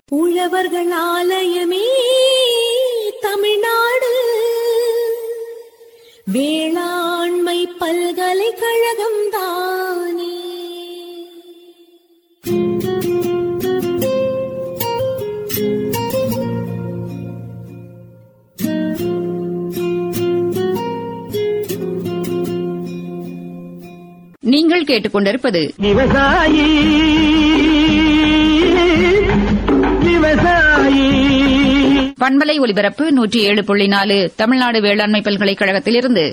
உழவர்கள் ஆலயமே தமிழ்நாடு வேளாண்மை பல்கலைக்கழகம் தானே நீங்கள் கேட்டுக்கொண்டிருப்பது விவசாயி விவசாயி பண்பலை ஒலிபரப்பு நூற்றி ஏழு புள்ளி நாலு தமிழ்நாடு வேளாண்மை பல்கலைக்கழகத்திலிருந்து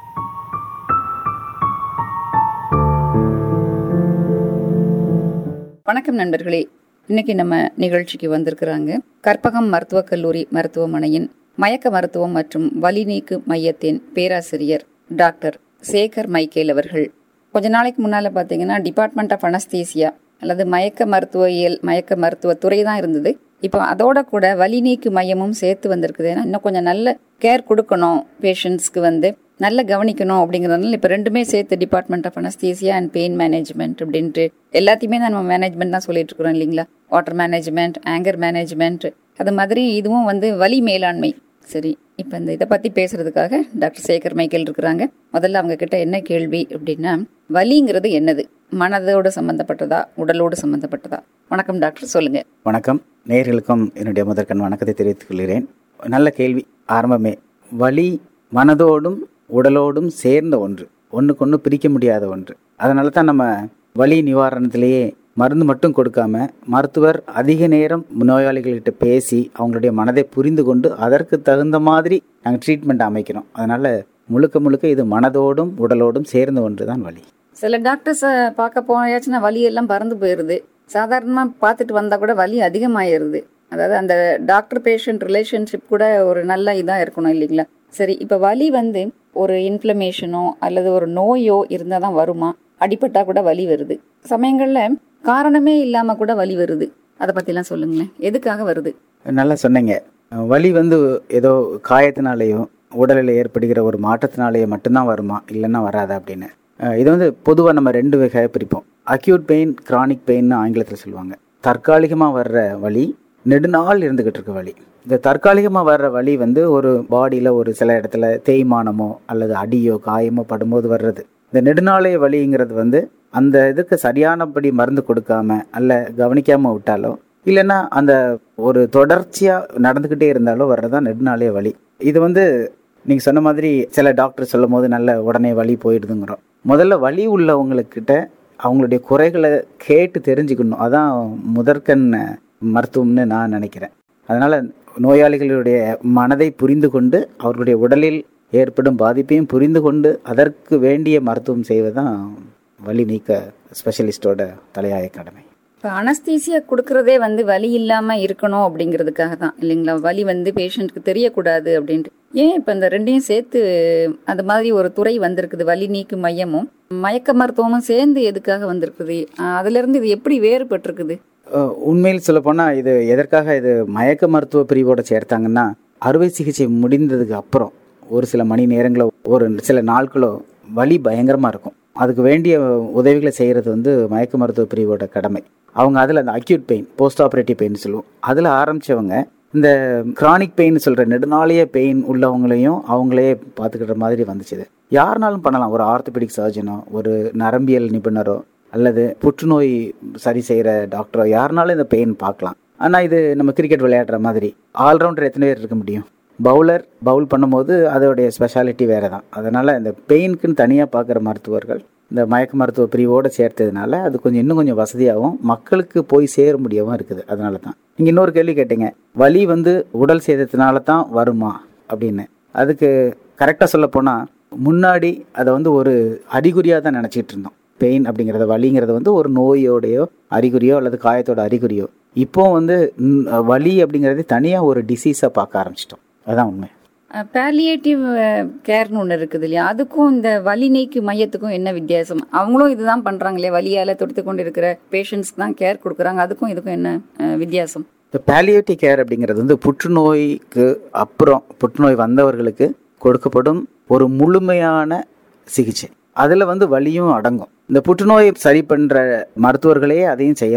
வணக்கம் நண்பர்களே இன்னைக்கு நம்ம நிகழ்ச்சிக்கு வந்திருக்கிறாங்க கற்பகம் மருத்துவக் கல்லூரி மருத்துவமனையின் மயக்க மருத்துவம் மற்றும் வலி நீக்கு மையத்தின் பேராசிரியர் டாக்டர் சேகர் மைக்கேல் அவர்கள் கொஞ்ச நாளைக்கு முன்னால பாத்தீங்கன்னா டிபார்ட்மெண்ட் ஆஃப் அனஸ்தீசியா அல்லது மயக்க மருத்துவவியல் மயக்க மருத்துவ துறை தான் இருந்தது இப்போ அதோட கூட வலி நீக்கு மையமும் சேர்த்து வந்திருக்குது ஏன்னா இன்னும் கொஞ்சம் நல்ல கேர் கொடுக்கணும் பேஷண்ட்ஸ்க்கு வந்து நல்ல கவனிக்கணும் அப்படிங்கிறதுனால இப்போ ரெண்டுமே சேர்த்து department of anaesthesia and pain management அப்படின்ட்டு எல்லாத்தையுமே தான் நம்ம மேனேஜ்மெண்ட் தான் சொல்லிட்டு இருக்கிறோம் இல்லைங்களா வாட்டர் மேனேஜ்மெண்ட் ஆங்கர் மேனேஜ்மெண்ட் அது மாதிரி இதுவும் வந்து வலி மேலாண்மை சரி இப்போ இந்த இதை பற்றி பேசுறதுக்காக டாக்டர் சேகர் மைக்கேல் இருக்கிறாங்க முதல்ல அவங்க கிட்ட என்ன கேள்வி அப்படின்னா வலிங்கிறது என்னது மனதோடு சம்பந்தப்பட்டதா உடலோடு சம்பந்தப்பட்டதா வணக்கம் டாக்டர் சொல்லுங்க வணக்கம் நேயர்களுக்கும் என்னுடைய முதற்கண் வணக்கத்தை தெரிவித்துக் கொள்கிறேன் நல்ல கேள்வி ஆரம்பமே வலி மனதோடும் உடலோடும் சேர்ந்த ஒன்று ஒன்றுக்கொன்று பிரிக்க முடியாத ஒன்று அதனால தான் நம்ம வலி நிவாரணத்திலேயே மருந்து மட்டும் கொடுக்காம மருத்துவர் அதிக நேரம் நோயாளிகள்கிட்ட பேசி அவங்களுடைய மனதை புரிந்து கொண்டு அதற்கு தகுந்த மாதிரி நாங்கள் ட்ரீட்மெண்ட் அமைக்கிறோம் அதனால முழுக்க முழுக்க இது மனதோடும் உடலோடும் சேர்ந்த ஒன்று தான் வலி சில டாக்டர்ஸை பார்க்க போயாச்சுன்னா வலி எல்லாம் பறந்து போயிருது சாதாரணமாக பார்த்துட்டு வந்தா கூட வலி அதிகமாயிருது அதாவது அந்த டாக்டர் பேஷண்ட் ரிலேஷன்ஷிப் கூட ஒரு நல்ல இதாக இருக்கணும் இல்லைங்களா சரி இப்போ வலி வந்து ஒரு இன்ஃப்ளமேஷனோ அல்லது ஒரு நோயோ இருந்தால் தான் வருமா அடிபட்டா கூட வலி வருது சமயங்களில் காரணமே இல்லாமல் கூட வலி வருது அதை பற்றிலாம் சொல்லுங்களேன் எதுக்காக வருது நல்லா சொன்னீங்க வலி வந்து ஏதோ காயத்தினாலேயோ உடலில் ஏற்படுகிற ஒரு மாற்றத்தினாலேயோ மட்டும்தான் வருமா இல்லைன்னா வராதா அப்படின்னு அஹ் இது வந்து பொதுவாக நம்ம ரெண்டு வகையாக பிரிப்போம் அக்யூட் பெயின் கிரானிக் பெயின்னு ஆங்கிலத்தில் சொல்லுவாங்க தற்காலிகமாக வர்ற வலி நெடுநாள் இருந்துகிட்டு இருக்க வலி இந்த தற்காலிகமாக வர்ற வலி வந்து ஒரு பாடியில் ஒரு சில இடத்துல தேய்மானமோ அல்லது அடியோ காயமோ படும்போது வர்றது இந்த நெடுநாளைய வலிங்கிறது வந்து அந்த இதுக்கு சரியானபடி மருந்து கொடுக்காம அல்ல கவனிக்காம விட்டாலோ இல்லைன்னா அந்த ஒரு தொடர்ச்சியா நடந்துக்கிட்டே இருந்தாலோ வர்றதா நெடுநாளைய வலி இது வந்து நீங்க சொன்ன மாதிரி சில டாக்டர் சொல்லும் போது நல்ல உடனே வலி போயிடுதுங்கிறோம் முதல்ல வலி உள்ளவங்களுக்கிட்ட அவங்களுடைய குறைகளை கேட்டு தெரிஞ்சுக்கணும் அதான் முதற்கண் மருத்துவம்னு நான் நினைக்கிறேன் அதனால நோயாளிகளுடைய மனதை புரிந்து கொண்டு அவர்களுடைய உடலில் ஏற்படும் பாதிப்பையும் புரிந்து கொண்டு அதற்கு வேண்டிய மருத்துவம் செய்வதுதான் வலி நீக்க ஸ்பெஷலிஸ்டோட தலையாய கடமை இப்போ அனஸ்தீசியா கொடுக்கறதே வந்து வலி இல்லாம இருக்கணும் அப்படிங்கிறதுக்காக தான் இல்லைங்களா வலி வந்து பேஷண்ட்க்கு தெரியக்கூடாது அப்படின்ட்டு ஏன் இப்போ இந்த ரெண்டையும் சேர்த்து அது மாதிரி ஒரு துறை வந்திருக்குது வலி நீக்கு மையமும் மயக்க மருத்துவமும் சேர்ந்து எதுக்காக வந்திருக்குது ஆஹ் அதுல இருந்து இது எப்படி வேறுபட்டிருக்குது அஹ் உண்மையில் சொல்லப்போனால் இது எதற்காக இது மயக்க மருத்துவ பிரிவோட சேர்த்தாங்கன்னா அறுவை சிகிச்சை முடிந்ததுக்கு அப்புறம் ஒரு சில மணி நேரங்களோ ஒரு சில நாட்களோ வலி பயங்கரமாக இருக்கும் அதுக்கு வேண்டிய உதவிகளை செய்கிறது வந்து மயக்க மருத்துவ பிரிவோட கடமை அவங்க அதில் அந்த acute pain post operative pain சொல்லுவோம் அதில் ஆரம்பித்தவங்க இந்த கிரானிக் பெயின் சொல்கிற நெடுநாளைய பெயின் உள்ளவங்களையும் அவங்களே பார்த்துக்கிற மாதிரி வந்துச்சு இது. யாருனாலும் பண்ணலாம் ஒரு ஆர்த்தோபெடிக் சர்ஜனோ ஒரு நரம்பியல் நிபுணரோ அல்லது புற்றுநோய் சரி செய்கிற டாக்டரோ யாருனாலும் இந்த பெயின் பார்க்கலாம் ஆனால் இது நம்ம கிரிக்கெட் விளையாடுற மாதிரி ஆல்ரவுண்டர் எத்தனை பேர் இருக்க முடியும் பவுலர் பவுல் பண்ணும்போது அதோடைய ஸ்பெஷாலிட்டி வேறு தான் அதனால் இந்த பெயினுக்குன்னு தனியாக பார்க்குற மருத்துவர்கள் இந்த மயக்க மருத்துவ பிரிவோடு சேர்த்ததுனால அது கொஞ்சம் இன்னும் கொஞ்சம் வசதியாகவும் மக்களுக்கு போய் சேர முடியவும் இருக்குது அதனால தான் நீங்கள் இன்னொரு கேள்வி கேட்டீங்க வலி வந்து உடல் சேதத்தினால தான் வருமா அப்படின்னு அதுக்கு கரெக்டாக சொல்ல போனால் முன்னாடி அதை வந்து ஒரு அறிகுறியாக தான் நினச்சிட்டு இருந்தோம் பெயின் அப்படிங்கிறத வலிங்கிறது வந்து ஒரு நோயோடையோ அறிகுறியோ அல்லது காயத்தோட அறிகுறியோ இப்போ வந்து ம், வலி அப்படிங்கிறதே தனியாக ஒரு டிசீஸாக பார்க்க ஆரம்பிச்சிட்டோம் அதான் உண்மை பேலியேட்டிவ் கேர்னு ஒன்று இருக்குது இல்லையா அதுக்கும் இந்த வலி நீக்கு மையத்துக்கும் என்ன வித்தியாசம் அவங்களும் இதுதான் பண்றாங்களே வலியால தொடுத்து கொண்டு இருக்கிற பேஷண்ட்ஸ்க்கு தான் கேர் கொடுக்குறாங்க அதுக்கும் இதுக்கும் என்ன அஹ், வித்தியாசம் இந்த பேலியேட்டிவ் கேர் அப்படிங்கிறது வந்து புற்றுநோய்க்கு அப்புறம் புற்றுநோய் வந்தவர்களுக்கு கொடுக்கப்படும் ஒரு முழுமையான சிகிச்சை அதில் வந்து வலியும் அடங்கும் இந்த புற்றுநோயை சரி பண்ணுற மருத்துவர்களே அதையும் செய்யலாம்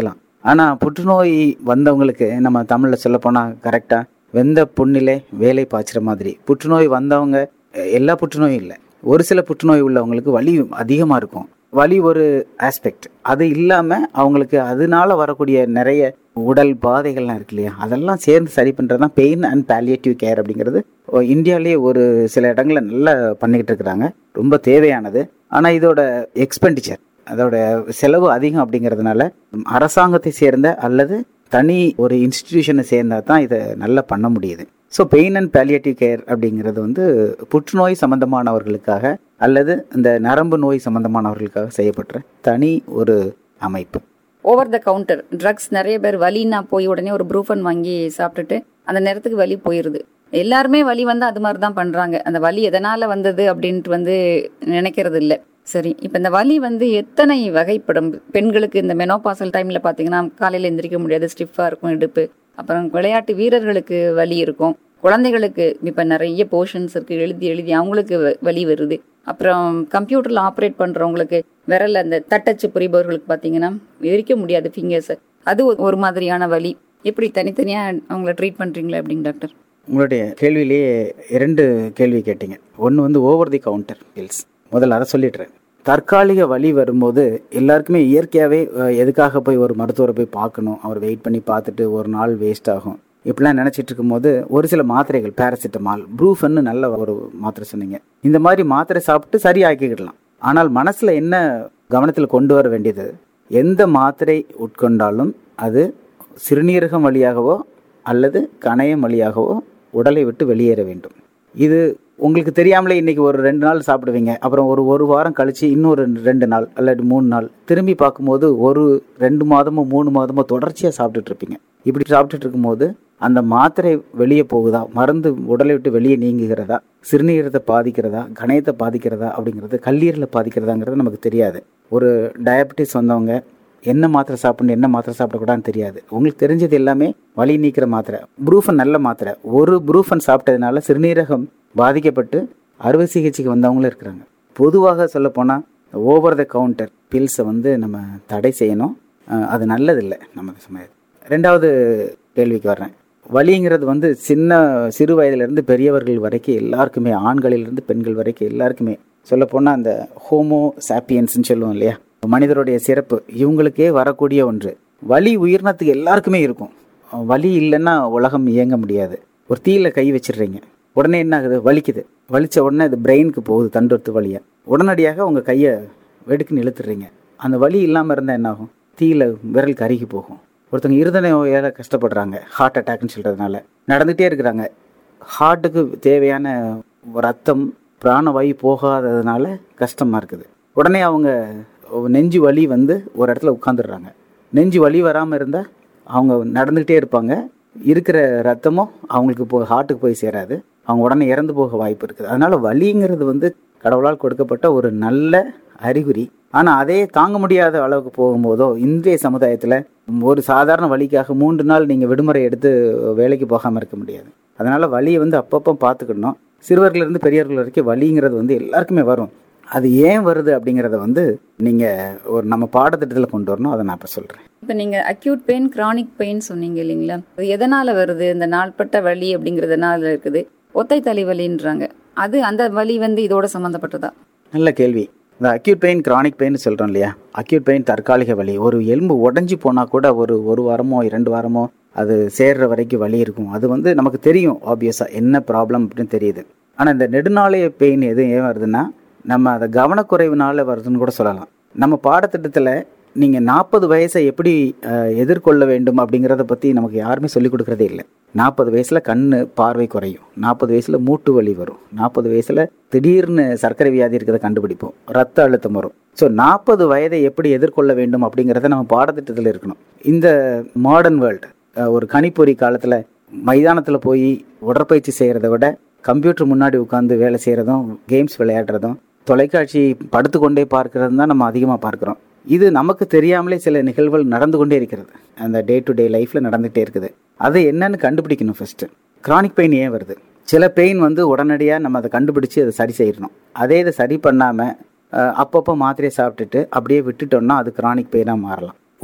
ஆனால் புற்றுநோய் வந்தவங்களுக்கு நம்ம தமிழில் சொல்லப்போனால் கரெக்டாக வெந்த புண்ணிலே வேலை பாய்ச்சுற மாதிரி புற்றுநோய் வந்தவங்க அஹ், எல்லா புற்றுநோயும் இல்லை ஒரு சில புற்றுநோய் உள்ளவங்களுக்கு வலி அதிகமாக இருக்கும் வலி ஒரு ஆஸ்பெக்ட் அது இல்லாமல் அவங்களுக்கு அதனால வரக்கூடிய நிறைய உடல் பாதைகள்லாம் இருக்கு இல்லையா அதெல்லாம் சேர்ந்து சரி பண்ணுறது தான் பெயின் அண்ட் palliative கேர் அப்படிங்கிறது இந்தியாவிலேயே ஒரு சில இடங்கள்ல நல்லா பண்ணிக்கிட்டு இருக்கிறாங்க ரொம்ப தேவையானது ஆனால் இதோட எக்ஸ்பெண்டிச்சர் அதோட செலவு அதிகம் அப்படிங்கிறதுனால அரசாங்கத்தை சேர்ந்த அல்லது தனி ஒரு இன்ஸ்டிடியூஷனை சேர்ந்தா தான் இதை நல்லா பண்ண முடியுது so pain and palliative care அப்படிங்கிறது வந்து புற்றுநோய் சம்பந்தமானவர்களுக்காக அல்லது இந்த நரம்பு நோய் சம்பந்தமானவர்களுக்காக செய்யப்பட்ட தனி ஒரு அமைப்பு ஓவர் த கவுண்டர் ட்ரக்ஸ் நிறைய பேர் வலின்னா போய் உடனே ஒரு ப்ரூஃபன் வாங்கி சாப்பிட்டுட்டு அந்த நேரத்துக்கு வலி போயிருது எல்லாருமே வலி வந்து அது மாதிரி தான் பண்றாங்க அந்த வலி எதனால வந்தது அப்படின்ட்டு வந்து நினைக்கிறது இல்லை சரி இப்போ இந்த வலி வந்து எத்தனை வகைப்படும் பெண்களுக்கு இந்த மெனோபாசல் டைம்ல பாத்தீங்கன்னா காலையில எந்திரிக்க முடியாது ஸ்டிஃபா இருக்கும் இடுப்பு அப்புறம் விளையாட்டு வீரர்களுக்கு வலி இருக்கும் குழந்தைகளுக்கு இப்ப நிறைய போர்ஷன்ஸ் இருக்கு எழுதி எழுதி அவங்களுக்கு வ- வலி வருது அப்புறம் கம்ப்யூட்டர்ல ஆப்ரேட் பண்றவங்களுக்கு விரல் அந்த தட்டச்சு புரிபவர்களுக்கு பாத்தீங்கன்னா விரிக்க முடியாது ஃபிங்கர்ஸ் அது ஒரு- ஒரு மாதிரியான வலி எப்படி தனித்தனியா அவங்கள ட்ரீட் பண்றீங்களா அப்படிங்க டாக்டர் உங்களுடைய கேள்வியிலேயே இரண்டு கேள்வி கேட்டீங்க ஒன்று வந்து ஓவர் தி கவுண்டர் பில்ஸ் முதல்ல அதை சொல்லிடுறேன் தற்காலிக வலி வரும்போது எல்லாருக்குமே இயற்கையாகவே எதுக்காக போய் ஒரு மருத்துவரை போய் பார்க்கணும் அவர் வெயிட் பண்ணி பார்த்துட்டு ஒரு நாள் வேஸ்ட் ஆகும் இப்படிலாம் நினச்சிட்டு இருக்கும்போது ஒரு சில மாத்திரைகள் பேராசிட்டமால் ப்ரூஃபன்னு நல்ல ஒரு மாத்திரை சொன்னீங்க இந்த மாதிரி மாத்திரை சாப்பிட்டு சரியாக்கிக்கிடலாம் ஆனால் மனசில் என்ன கவனத்தில் கொண்டு வர வேண்டியது எந்த மாத்திரை உட்கொண்டாலும் அது சிறுநீரகம் வழியாகவோ அல்லது கணையம் வழியாகவோ உடலை விட்டு வெளியேற வேண்டும் இது உங்களுக்கு தெரியாமலே இன்னைக்கு ஒரு ரெண்டு நாள் சாப்பிடுவீங்க அப்புறம் ஒரு ஒரு வாரம் கழிச்சு இன்னொரு ரெண்டு நாள் அல்லது மூணு நாள் திரும்பி பார்க்கும்போது ஒரு ரெண்டு மாதமோ மூணு மாதமோ தொடர்ச்சியாக சாப்பிட்டுட்டு இருப்பீங்க இப்படி சாப்பிட்டுட்டு இருக்கும்போது அந்த மாத்திரை வெளியே போகுதா மருந்து உடலை விட்டு வெளியே நீங்குகிறதா சிறுநீரத்தை பாதிக்கிறதா கணையத்தை பாதிக்கிறதா அப்படிங்கிறது கல்லீரலை பாதிக்கிறதாங்கிறது நமக்கு தெரியாது ஒரு டயபெட்டிஸ் வந்தவங்க என்ன மாத்திரை சாப்பிடணும் என்ன மாத்திரை சாப்பிடக்கூடாதுன்னு தெரியாது உங்களுக்கு தெரிஞ்சது எல்லாமே வலி நீக்கிற மாத்திரை ப்ரூஃபன் நல்ல மாத்திரை ஒரு ப்ரூஃபன் சாப்பிட்டதுனால சிறுநீரகம் பாதிக்கப்பட்டு அறுவை சிகிச்சைக்கு வந்தவங்களும் இருக்கிறாங்க பொதுவாக சொல்லப்போனால் ஓவர் த கவுண்டர் பில்ஸை வந்து நம்ம தடை செய்யணும் அஹ் அது நல்லதில்லை நம்ம சமயம் ரெண்டாவது கேள்விக்கு வர்றேன் வலிங்கிறது வந்து சின்ன சிறு வயதிலிருந்து பெரியவர்கள் வரைக்கும் எல்லாருக்குமே ஆண்களிலிருந்து பெண்கள் வரைக்கும் எல்லாருக்குமே சொல்லப்போனால் அந்த ஹோமோ சாப்பியன்ஸ்னு சொல்லுவோம் இல்லையா மனிதருடைய சிறப்பு இவங்களுக்கே வரக்கூடிய ஒன்று வலி உயிரினத்துக்கு எல்லாருக்குமே இருக்கும் வலி இல்லைன்னா உலகம் இயங்க முடியாது ஒரு தீயில கை வச்சிடுறீங்க உடனே என்ன ஆகுது வலிக்குது வலிச்ச உடனே அது பிரெயினுக்கு போகுது தண்டுவத்து வழியா உடனடியாக உங்கள் கையை வெடுக்குன்னு இழுத்துடுறீங்க அந்த வலி இல்லாமல் இருந்தால் என்ன ஆகும் தீயில விரல் கருகி போகும் ஒருத்தவங்க இருதய நோயால் கஷ்டப்படுறாங்க ஹார்ட் அட்டாக்னு சொல்கிறதுனால நடந்துகிட்டே இருக்கிறாங்க ஹார்ட்டுக்கு தேவையான ரத்தம் பிராணவாயு போகாததுனால கஷ்டமாக இருக்குது உடனே அவங்க நெஞ்சு வலி வந்து ஒரு இடத்துல உட்காந்துடுறாங்க நெஞ்சு வலி வராமல் இருந்தால் அவங்க நடந்துக்கிட்டே இருப்பாங்க இருக்கிற ரத்தமும் அவங்களுக்கு போ ஹார்ட்டுக்கு போய் சேராது அவங்க உடனே இறந்து போக வாய்ப்பு இருக்குது அதனால வலிங்கிறது வந்து கடவுளால் கொடுக்கப்பட்ட ஒரு நல்ல அறிகுறி ஆனால் அதே தாங்க முடியாத அளவுக்கு போகும்போதோ இன்றைய சமுதாயத்தில் ஒரு சாதாரண வலிக்காக மூன்று நாள் நீங்கள் விடுமுறை எடுத்து வேலைக்கு போகாமல் இருக்க முடியாது அதனால வலியை வந்து அப்பப்போ பார்த்துக்கணும் சிறுவர்களிருந்து பெரியவர்கள் வரைக்கும் வலிங்கிறது வந்து எல்லாருக்குமே வரும் அது ஏன் வருது அப்படிங்கிறத வந்து நீங்கள் ஒரு நம்ம பாடத்திட்டத்தில் கொண்டு வரணும் அதை நான் இப்போ சொல்கிறேன் இப்போ நீங்க அக்யூட் பெயின் கிரானிக் பெயின் சொன்னீங்க இல்லைங்களா அது எதனால வருது இந்த நாள்பட்ட வலி அப்படிங்கறதுனால இருக்குது ஒத்தை தலைவலின்றாங்க அது அந்த வலி வந்து இதோட சம்பந்தப்பட்டதா நல்ல கேள்வி இந்த அக்யூட் பெயின் கிரானிக் பெயின் சொல்கிறோம் இல்லையா அக்யூட் பெயின் தற்காலிக வலி ஒரு எலும்பு உடஞ்சி போனால் கூட ஒரு ஒரு வாரமோ இரண்டு வாரமோ அது சேர்ற வரைக்கும் வலி இருக்கும் அது வந்து நமக்கு தெரியும் ஆப்வியஸாக என்ன ப்ராப்ளம் அப்படின்னு தெரியுது ஆனால் இந்த நெடுநாளைய பெயின் எது ஏன் வருதுன்னா நம்ம அதை கவனக்குறைவுனால வருதுன்னு கூட சொல்லலாம் நம்ம பாடத்திட்டத்தில் நீங்கள் நாற்பது வயசை எப்படி அஹ், எதிர்கொள்ள வேண்டும் அப்படிங்கிறத பற்றி நமக்கு யாருமே சொல்லிக் கொடுக்குறதே இல்லை நாற்பது வயசில் கண்ணு பார்வை குறையும் நாற்பது வயசில் மூட்டு வலி வரும் நாற்பது வயசில் திடீர்னு சர்க்கரை வியாதி இருக்கிறத கண்டுபிடிப்போம் ரத்த அழுத்தம் வரும் ஸோ நாற்பது வயதை எப்படி எதிர்கொள்ள வேண்டும் அப்படிங்கிறத நம்ம பாடத்திட்டத்தில் இருக்கணும் இந்த மாடர்ன் வேர்ல்டு ஒரு கணிப்பொறி காலத்தில் மைதானத்தில் போய் உடற்பயிற்சி செய்கிறத விட கம்ப்யூட்டர் முன்னாடி உட்காந்து வேலை செய்கிறதும் கேம்ஸ் விளையாடுறதும் தொலைக்காட்சி படுத்துக்கொண்டே பார்க்கறது தான் நம்ம அதிகமாக பார்க்குறோம் இது நமக்கு தெரியாமலே சில நிகழ்வுகள் நடந்து கொண்டே இருக்கிறது அந்த டே டு டே லைஃப்பில் நடந்துகிட்டே இருக்குது அது என்னன்னு கண்டுபிடிக்கணும் ஃபஸ்ட்டு கிரானிக் பெயின் ஏன் வருது சில பெயின் வந்து உடனடியாக நம்ம அதை கண்டுபிடிச்சு அதை சரி செய்யணும் அதே இதை சரி பண்ணாமல் அப்பப்போ மாத்திரையை சாப்பிட்டுட்டு அப்படியே விட்டுட்டோம்னா அது கிரானிக் பெயினாக மாறலாம்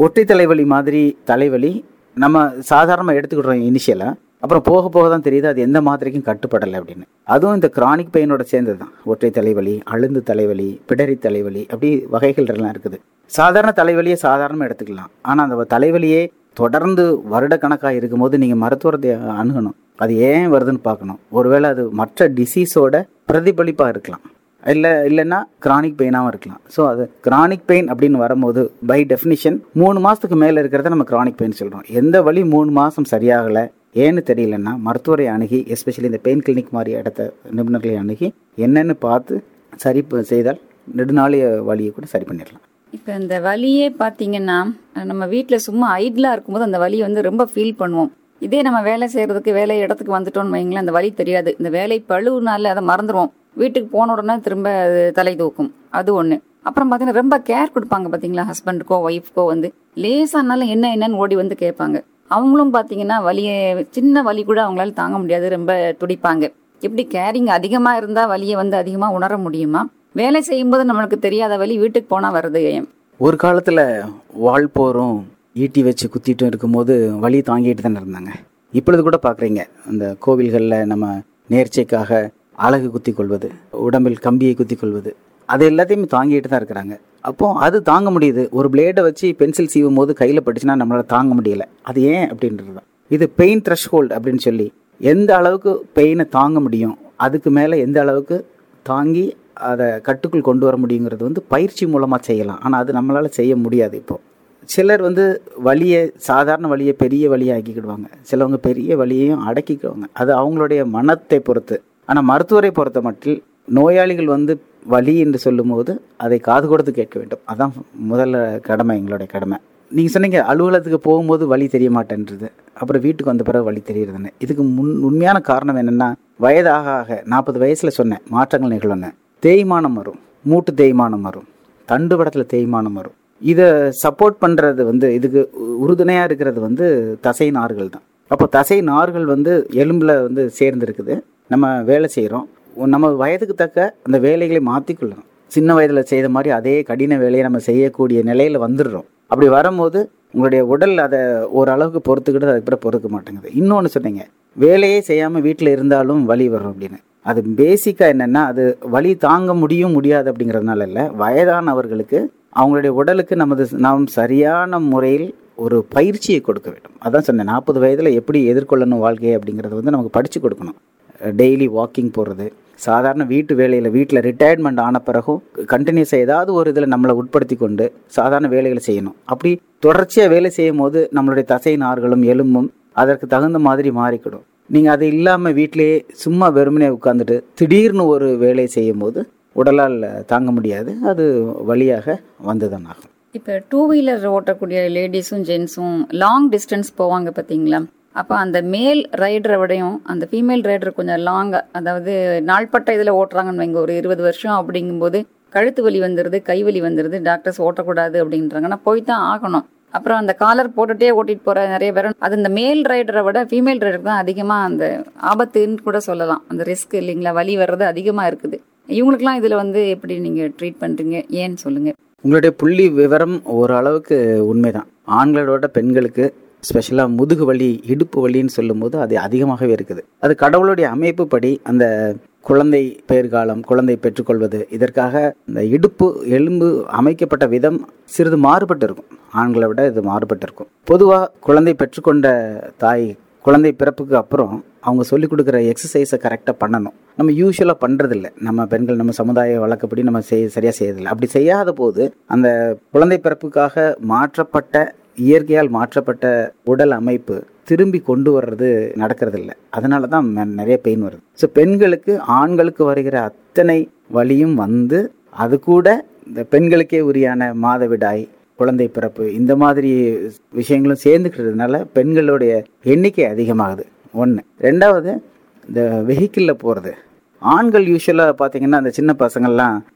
ஒற்றை தலைவலி மாதிரி தலைவலி நம்ம சாதாரணமாக எடுத்துக்கிடுறோம் இனிஷியலாக அப்புறம் போக போக தான் தெரியுது அது எந்த மாத்திரைக்கும் கட்டுப்படலை அப்படின்னு அதுவும் இந்த கிரானிக் பெயினோட சேர்ந்தது தான் ஒற்றை தலைவலி அழுந்து தலைவலி பிடரி தலைவலி அப்படி வகைகள் எல்லாம் இருக்குது சாதாரண தலைவலியை சாதாரணமாக எடுத்துக்கலாம் ஆனால் அந்த தலைவலியே தொடர்ந்து வருடக்கணக்காக இருக்கும்போது நீங்கள் மருத்துவத்தை அணுகணும் அது ஏன் வருதுன்னு பார்க்கணும் ஒருவேளை அது மற்ற டிசீஸோட பிரதிபலிப்பாக இருக்கலாம் இல்லை இல்லைன்னா கிரானிக் பெயினாகவும் இருக்கலாம் ஸோ அது கிரானிக் பெயின் அப்படின்னு வரும்போது பை டெஃபினிஷன் மூணு மாதத்துக்கு மேலே இருக்கிறத நம்ம கிரானிக் பெயின் சொல்கிறோம் எந்த வழி மூணு மாதம் சரியாகலை ஏன்னு தெரியலன்னா மருத்துவரை அணுகி எஸ்பெஷலி இந்த பெயின் கிளினிக் மாதிரி இடத்த நிபுணர்களை அணுகி என்னென்னு பார்த்து சரி ப- செய்தால் நெடுநாளைய வழியை கூட சரி பண்ணிடலாம் இப்போ இந்த வலியே பார்த்தீங்கன்னா நம்ம வீட்டில் சும்மா ஐட்லாக இருக்கும்போது அந்த வலியை வந்து ரொம்ப ஃபீல் பண்ணுவோம் இதே நம்ம வேலை செய்யறதுக்கு வேலை இடத்துக்கு வந்துட்டோம்னு வைங்களேன் அந்த வலி தெரியாது இந்த வேலை பழுவுனால அதை மறந்துடுவோம் வீட்டுக்கு போன உடனே திரும்ப அது தலை தூக்கும் அது ஒன்று அப்புறம் பார்த்தீங்கன்னா ரொம்ப கேர் கொடுப்பாங்க பார்த்தீங்களா ஹஸ்பண்டுக்கோ ஒய்ஃப்க்கோ வந்து லேசானாலும் என்ன என்னன்னு ஓடி வந்து கேட்பாங்க அவங்களும் பார்த்தீங்கன்னா வலியை சின்ன வலி கூட அவங்களால தாங்க முடியாது ரொம்ப துடிப்பாங்க இப்படி கேரிங் அதிகமாக இருந்தால் வலியை வந்து அதிகமாக உணர முடியுமா வேலை செய்யும்போது நம்மளுக்கு தெரியாத வலி வீட்டுக்கு போனால் வருது ஏன் ஒரு காலத்தில் வால் போரும் ஈட்டி வச்சு குத்திட்டும் இருக்கும்போது வலி தாங்கிட்டு தானே இருந்தாங்க இப்பொழுது கூட பார்க்குறீங்க இந்த கோவில்களில் நம்ம நேர்ச்சைக்காக அழகு குத்தி கொள்வது உடம்பில் கம்பியை குத்தி கொள்வது அது எல்லாத்தையுமே தாங்கிட்டு தான் இருக்கிறாங்க அப்போ அது தாங்க முடியுது ஒரு பிளேடை வச்சு பென்சில் சீவும் போது கையில் பட்டுச்சுன்னா நம்மளால தாங்க முடியல அது ஏன் அப்படின்றது தான் இது பெயின் த்ரெஷ்ஹோல்டு அப்படின்னு சொல்லி எந்த அளவுக்கு பெயினை தாங்க முடியும் அதுக்கு மேலே எந்த அளவுக்கு தாங்கி அதை கட்டுக்குள் கொண்டு வர முடியுங்கிறது வந்து பயிற்சி மூலமாக செய்யலாம் ஆனால் அது நம்மளால் செய்ய முடியாது இப்போ சிலர் வந்து வலியை சாதாரண வலியை பெரிய வலியை ஆக்கிக்கிடுவாங்க சிலவங்க பெரிய வலியையும் அடக்கிக்குவாங்க அது அவங்களுடைய மனத்தை பொறுத்து ஆனால் மருத்துவரை பொறுத்த மட்டில் நோயாளிகள் வந்து வலி என்று சொல்லும்போது அதை காது கொடுத்து கேட்க வேண்டும் அதான் முதல்ல கடமை எங்களுடைய கடமை நீங்கள் சொன்னீங்க அலுவலகத்துக்கு போகும்போது வலி தெரிய மாட்டேன்றது அப்புறம் வீட்டுக்கு வந்த பிறகு வலி தெரியுறதுன்னு இதுக்கு முன் உண்மையான காரணம் என்னென்னா வயதாக ஆக நாற்பது வயசில் சொன்னேன் மாற்றங்கள் நிகழும்னு தேய்மானம் வரும் மூட்டு தேய்மானம் வரும் தண்டுவடத்தில் தேய்மானம் வரும் இதை சப்போர்ட் பண்ணுறது வந்து இதுக்கு உறுதுணையாக இருக்கிறது வந்து தசை நார்கள் தான் அப்போ தசை நார்கள் வந்து எலும்பில் வந்து சேர்ந்துருக்குது நம்ம வேலை செய்கிறோம் நம்ம வயதுக்கு தக்க அந்த வேலைகளை மாற்றிக்கொள்ளணும் சின்ன வயதில் செய்த மாதிரி அதே கடின வேலையை நம்ம செய்யக்கூடிய நிலையில் வந்துடுறோம் அப்படி வரும்போது உங்களுடைய உடல் அதை ஓரளவுக்கு பொறுத்துக்கிட்டு அதுக்கப்புறம் பொறுக்க மாட்டேங்குது இன்னொன்று சொன்னீங்க வேலையே செய்யாமல் வீட்டில் இருந்தாலும் வலி வரும் அப்படின்னு அது பேசிக்காக என்னென்னா அது வலி தாங்க முடியும் முடியாது அப்படிங்கிறதுனால இல்லை வயதானவர்களுக்கு அவங்களுடைய உடலுக்கு நமது நாம் சரியான முறையில் ஒரு பயிற்சியை கொடுக்க வேண்டும் அதான் சொன்னேன் நாற்பது வயதில் எப்படி எதிர்கொள்ளணும் வாழ்க்கையை அப்படிங்கிறத வந்து நமக்கு படித்து கொடுக்கணும் டெய்லி வாக்கிங் போகிறது சாதாரண வீட்டு வேலையில் வீட்டில் ரிட்டையர்மெண்ட் ஆன பிறகும் கண்டினியூஸாக ஏதாவது ஒரு இதில் நம்மளை உட்படுத்தி கொண்டு சாதாரண வேலைகளை செய்யணும் அப்படி தொடர்ச்சியாக வேலை செய்யும் போது நம்மளுடைய தசை நார்களும் எலும்பும் அதற்கு தகுந்த மாதிரி மாறிக்கிடும் நீங்கள் அது இல்லாமல் வீட்டிலேயே சும்மா வெறுமனே உட்காந்துட்டு திடீர்னு ஒரு வேலை செய்யும் போது உடலால் தாங்க முடியாது அது வழியாக வந்துதான் ஆகும் இப்போ டூ வீலர் ஓட்டக்கூடிய லேடிஸும் ஜென்ஸும் லாங் டிஸ்டன்ஸ் போவாங்க பார்த்தீங்களா அப்போ அந்த மேல் ரைடரை விடையும் அந்த ஃபீமேல் ரைடர் கொஞ்சம் லாங் அதாவது நாள்பட்ட இதில் ஓட்டுறாங்கன்னு வைங்க ஒரு இருபது வருஷம் அப்படிங்கும்போது கழுத்து வலி வந்துடுது கை வலி வந்துடுது டாக்டர்ஸ் ஓட்டக்கூடாது அப்படின்றாங்க ஆனால் போய் தான் ஆகணும் அப்புறம் அந்த காலர் போட்டுட்டே ஓட்டிட்டு போற நிறைய பேர் அது இந்த மேல் ரைடரை விட ஃபீமேல் ரைடருக்கு தான் அதிகமாக அந்த ஆபத்துன்னு கூட சொல்லலாம் அந்த ரிஸ்க் இல்லைங்களா வலி வர்றது அதிகமாக இருக்குது இவங்களுக்குலாம் இதில் வந்து எப்படி நீங்கள் ட்ரீட் பண்ணுறீங்க ஏன்னு சொல்லுங்கள் உங்களுடைய புள்ளி விவரம் ஓரளவுக்கு உண்மைதான் ஆண்களோட பெண்களுக்கு ஸ்பெஷலாக முதுகு வலி இடுப்பு வலின்னு சொல்லும்போது அது அதிகமாகவே இருக்குது அது கடவுளுடைய அமைப்பு படி அந்த குழந்தை பேர்காலம் குழந்தை பெற்றுக்கொள்வது இதற்காக இந்த இடுப்பு எலும்பு அமைக்கப்பட்ட விதம் சிறிது மாறுபட்டு இருக்கும் ஆண்களை விட இது மாறுபட்டு இருக்கும் பொதுவாக குழந்தை பெற்றுக்கொண்ட தாய் குழந்தை பிறப்புக்கு அப்புறம் அவங்க சொல்லிக் கொடுக்குற எக்ஸசைஸை கரெக்டாக பண்ணணும் நம்ம யூஸ்வலாக பண்ணுறதில்ல நம்ம பெண்கள் நம்ம சமுதாய வழக்கப்படி நம்ம செய் சரியாக செய்யறதில்லை அப்படி செய்யாத போது அந்த குழந்தை பிறப்புக்காக மாற்றப்பட்ட இயற்கையால் மாற்றப்பட்ட உடல் அமைப்பு திரும்பி கொண்டு வர்றது நடக்கிறதில்ல அதனால தான் ம- நிறைய பெயின் வருது ஸோ பெண்களுக்கு ஆண்களுக்கு வருகிற அத்தனை வலியும் வந்து அது கூட இந்த பெண்களுக்கே உரியான மாதவிடாய் குழந்தை பிறப்பு இந்த மாதிரி விஷயங்களும் சேர்ந்துக்கிறதுனால பெண்களுடைய எண்ணிக்கை அதிகமாகுது ஒன்று ரெண்டாவது இந்த வெஹிக்கிளில் போகிறது ஆண்கள் யூஸ்வலாக பார்த்தீங்கன்னா அந்த சின்ன பசங்கள்லாம்